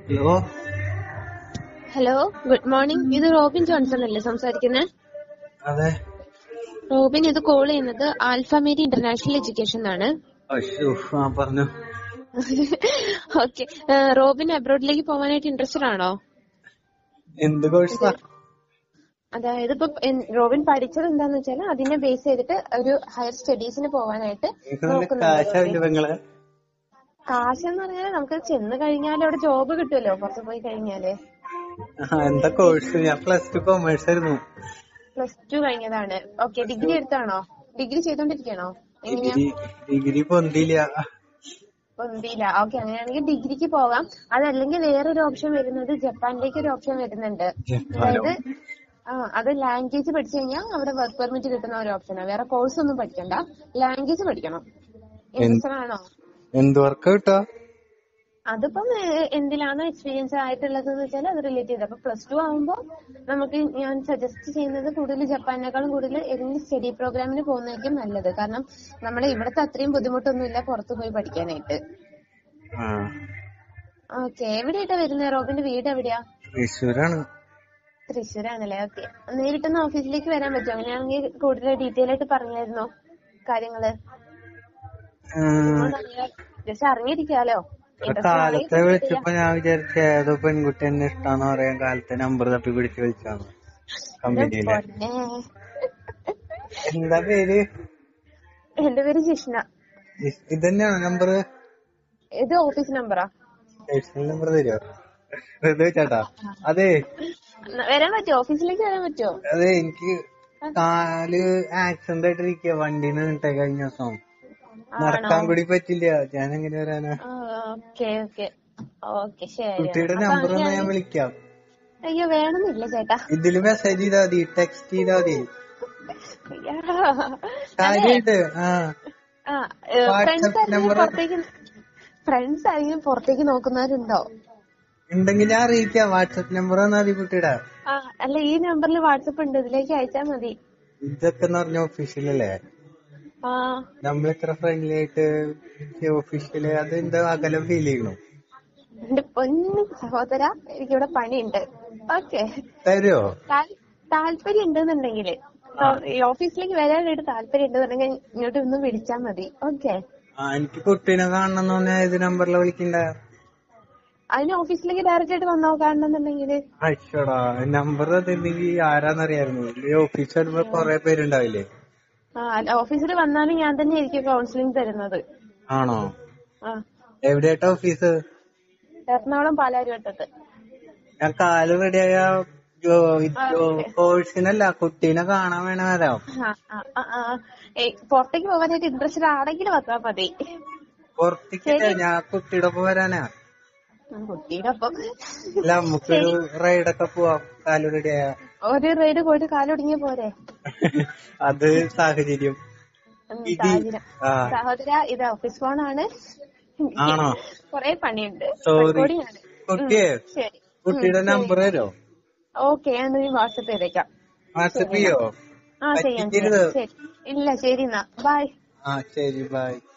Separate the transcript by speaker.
Speaker 1: Hello
Speaker 2: hello good morning ഇത് Robin Johnson അല്ലേ സംസാരിക്കുന്നത്
Speaker 1: അതെ
Speaker 2: റോബിൻ ഇത് കോൾ ചെയ്യുന്നത് ആൽഫ മേരി ഇന്റർനാഷണൽ എഡ്യൂക്കേഷൻ ആണ്
Speaker 1: അശ്ശോ ആ പറഞ്ഞു
Speaker 2: ഓക്കെ റോബിൻ അബ്രോഡിലേക്ക് പോകാനായിട്ട് ഇൻട്രസ്റ്റഡ് ആണോ
Speaker 1: എന്ത് കോഴ്സാ
Speaker 2: അതായത് ഇപ്പൊ എൻ- റോബിൻ പഠിച്ചത് എന്താന്ന് വെച്ചാൽ അതിനെ ബേസ് ചെയ്തിട്ട് ഒരു ഹയർ സ്റ്റഡീസിന് പോകാനായിട്ട്
Speaker 1: എനിക്ക് നല്ല കാശാവില്ല പെങ്ങളെ
Speaker 2: കാശ് എന്ന് പറഞ്ഞാൽ നമുക്ക് ചെന്ന് കഴിഞ്ഞാൽ അവിടെ ജോബ് കിട്ടുമല്ലോ പുറത്ത് പോയി കഴിഞ്ഞാല്
Speaker 1: ആ, എന്താ കോഴ്സ് ഞാൻ പ്ലസ് ടു കൊമേഴ്സ് ആയിരുന്നു
Speaker 2: പ്ലസ് ടു കഴിഞ്ഞതാണ് ഓക്കെ ഡിഗ്രി എടുത്താണോ ഡിഗ്രി ചെയ്തോണ്ടിരിക്കണോ എങ്ങനെയാ
Speaker 1: ഡിഗ്രി ഡിഗ്രി പൊന്തിയില്ല
Speaker 2: പൊന്തിയില്ല ഓക്കെ അങ്ങനെയാണെങ്കിൽ ഡിഗ്രിക്ക് പോകാം അതല്ലെങ്കിൽ വേറൊരു ഓപ്ഷൻ വരുന്നത് ജപ്പാനിലേക്ക് ഒരു ഓപ്ഷൻ വരുന്നുണ്ട്
Speaker 1: ജപ്പാനോ?
Speaker 2: അതായത് ആ അത് ലാംഗ്വേജ് പഠിച്ചു കഴിഞ്ഞാൽ അവിടെ വർക്ക് പെർമിറ്റ് കിട്ടുന്ന ഒരു ഓപ്ഷനാണ് വേറെ കോഴ്സ് ഒന്നും പഠിക്കണ്ട ലാംഗ്വേജ് പഠിക്കണം ഇൻട്രസ്റ്റഡ് ആണോ
Speaker 1: എന്ത് വർക്ക് കിട്ടാ
Speaker 2: അതിപ്പം ഏഹ്, എന്തിലാണോ എക്സ്പീരിയൻസ് ആയിട്ടുള്ളത് എന്ന് വെച്ചാൽ അത് റിലേറ്റ് ചെയ്ത് അപ്പൊ പ്ലസ് ടു ആവുമ്പോൾ നമുക്ക് ഞാൻ സജസ്റ്റ് ചെയ്യുന്നത് കൂടുതൽ ജപ്പാനേക്കാളും കൂടുതൽ ഏതെങ്കിലും സ്റ്റഡി പ്രോഗ്രാമിന് പോകുന്നതായിരിക്കും നല്ലത് കാരണം നമ്മുടെ ഇവിടുത്തെ അത്രയും ബുദ്ധിമുട്ടൊന്നുമില്ല പുറത്ത് പോയി പഠിക്കാനായിട്ട്
Speaker 1: ആ
Speaker 2: ഓക്കെ എവിടെയായിട്ടാ വരുന്നത് റോബിന്റെ വീട് എവിടെയാ
Speaker 1: തൃശ്ശൂരാണ്
Speaker 2: തൃശ്ശൂരാണല്ലേ ഓക്കെ നേരിട്ടൊന്ന് ഓഫീസിലേക്ക് വരാൻ പറ്റുമോ അങ്ങനെയാണെങ്കിൽ കൂടുതൽ ഡീറ്റെയിൽ ആയിട്ട് പറഞ്ഞായിരുന്നോ കാര്യങ്ങള് ജസ്റ്റ് അറിഞ്ഞിരിക്കാലോ Interest
Speaker 1: കാലത്തെ
Speaker 2: ആണെങ്കിൽ
Speaker 1: വിളിച്ചപ്പോ ഞാൻ വിചാരിച്ച ഏതോ പെൺകുട്ടി എന്നെ ഇഷ്ടാന്ന് പറയാൻ കാലത്തെ നമ്പർ തപ്പി പിടിച്ച് വിളിച്ചാണ് കമ്പനിയിലെ
Speaker 2: പൊന്നേ.
Speaker 1: എന്താ പേര്
Speaker 2: എന്റെ പേര് ജിഷ്ണ
Speaker 1: ഇ- ഇതന്നെയാണോ നമ്പർ
Speaker 2: ഇത് ഓഫീസ് നമ്പറാ
Speaker 1: പേഴ്സണൽ നമ്പർ തരുമോ വെറുതെ ചേട്ടാ അതെ
Speaker 2: ന- വരാൻ പറ്റുമോ ഓഫീസിലേക്ക് വരാൻ പറ്റുമോ
Speaker 1: അതെ എനിക്ക് കാല് ആക്സിഡന്റ് ആയിട്ടിരിക്കുക വണ്ടിന്ന് നിന്നിട്ടേ കഴിഞ്ഞ ദിവസം നടക്കാൻ കൂടി പറ്റില്ല ഞാൻ എങ്ങനെ വരാനാ
Speaker 2: ഓക്കെ ഓക്കെ ഓക്കെ ശരി
Speaker 1: കുട്ടിയുടെ
Speaker 2: അപ്പൊ
Speaker 1: നമ്പർ ഒന്ന് ഞാൻ
Speaker 2: അങ്ങനെയാണെങ്കിൽ-
Speaker 1: വിളിക്കാം
Speaker 2: അയ്യോ വേണമെന്നില്ല ചേട്ടാ
Speaker 1: ഇതില് മെസ്സേജ് ചെയ്താ മതി ടെക്സ്റ്റ് ചെയ്താ മതി
Speaker 2: അയ്യാ.
Speaker 1: കാര്യായിട്ട് ആ
Speaker 2: ആ
Speaker 1: WhatsApp
Speaker 2: ഫ്രണ്ട്സ് ആരെങ്കിലും
Speaker 1: number-
Speaker 2: പുറത്തേക്ക് ഫ്രണ്ട്സ് ആരെങ്കിലും പുറത്തേക്ക് നോക്കുന്നവരുണ്ടോ
Speaker 1: ഉണ്ടെങ്കിൽ ഞാൻ അറിയിക്കാം വാട്സപ്പ് നമ്പർ തന്നാ മതി കുട്ടിയുടെ
Speaker 2: ആ അല്ല ഈ നമ്പറിൽ വാട്സപ്പ് ഉണ്ട് ഇതിലേക്ക് അയച്ചാ മതി
Speaker 1: ഇതൊക്കെ എന്ന് പറഞ്ഞ ഒഫീഷ്യൽ അല്ലേ
Speaker 2: ആ
Speaker 1: നമ്മൾ ഇത്ര ഫ്രണ്ട്ലി ആയിട്ട് ഒഫീഷ്യല് അത് എന്താ അകലം ഫീൽ ചെയ്യണു
Speaker 2: എന്റെ പൊന്നു സഹോദര എനിക്കിവിടെ പണിയുണ്ട് ഓക്കെ
Speaker 1: തരുമോ
Speaker 2: താല്പര്യം ഉണ്ടെന്നുണ്ടെങ്കില് ഈ ഓഫീസിലേക്ക് വരാനായിട്ട് താല്പര്യം ഉണ്ടെന്നുണ്ടെങ്കിൽ ഇങ്ങോട്ട് ഒന്ന് വിളിച്ചാ മതി ഓക്കെ
Speaker 1: ആ എനിക്ക് കുട്ടീനെ കാണണം എന്ന് പറഞ്ഞാൽ ഏത് നമ്പറിലാ വിളിക്കണ്ട
Speaker 2: അതിന് ഓഫീസിലേക്ക് ഡയറക്റ്റ് ആയിട്ട് വന്നോ കാണണമെന്നുണ്ടെങ്കില്
Speaker 1: അയ്യോടാ നമ്പർ തന്നില്ലെങ്കിൽ ആരാന്നറിയായിരുന്നു ഈ ഓഫീസ് വരുമ്പോ കൊറേ പേരുണ്ടാവില്ലേ
Speaker 2: ആ ഓഫീസിൽ വന്നാലും ഞാൻ തന്നെ ആയിരിക്കും കൗൺസിലിംഗ് തരുന്നത്
Speaker 1: ആണോ
Speaker 2: ആ
Speaker 1: എവിടെയായിട്ടാ ഓഫീസ്
Speaker 2: എറണാകുളം പാലാരിവട്ടത്ത്
Speaker 1: ഞാൻ കാല് റെഡിയായ കോഴ്സിനല്ല കുട്ടീനെ കാണാൻ വേണേ വരാം
Speaker 2: ആ, ആ, ആ, ആ. ഏയ്, പുറത്തേക്ക് പോകാനായിട്ട് ഇൻട്രസ്റ്റഡ് ആണെങ്കിൽ വന്നാൽ മതി
Speaker 1: പുറത്തേക്കല്ലേ ഞാൻ കുട്ടിയുടെ ഒപ്പം വരാനാ
Speaker 2: ഉം, കുട്ടിയുടെ ഒപ്പം
Speaker 1: അല്ല നമുക്കൊരു റൈഡൊക്കെ പോവാം കാല് റെഡിയായ
Speaker 2: ഒരു റൈഡ് പോയിട്ട് കാലൊടുങ്ങിയ പോരെ
Speaker 1: അത് സാഹചര്യം
Speaker 2: ഉം,
Speaker 1: ഇത്
Speaker 2: സാഹചര്യം
Speaker 1: ആ
Speaker 2: സഹോദര ഇത് ഓഫീസ് ഫോണാണ്
Speaker 1: ആണോ
Speaker 2: കൊറേ പണിയുണ്ട്
Speaker 1: സോറി
Speaker 2: റെക്കോർഡിംഗ് ആണ്
Speaker 1: കുട്ടിയെ
Speaker 2: ശരി
Speaker 1: കുട്ടിയുടെ നമ്പർ തരോ
Speaker 2: ഓക്കെ ഞാൻ വാട്സപ്പ് ചെയ്തേക്കാം
Speaker 1: വാട്സപ്പ് ചെയ്യോ
Speaker 2: ആ ചെയ്യാം
Speaker 1: പറ്റിക്കരുത്
Speaker 2: ചെയ്യാം ശരി ഇല്ല ശരി എന്നാ ബൈ
Speaker 1: ആ ശരി ബൈ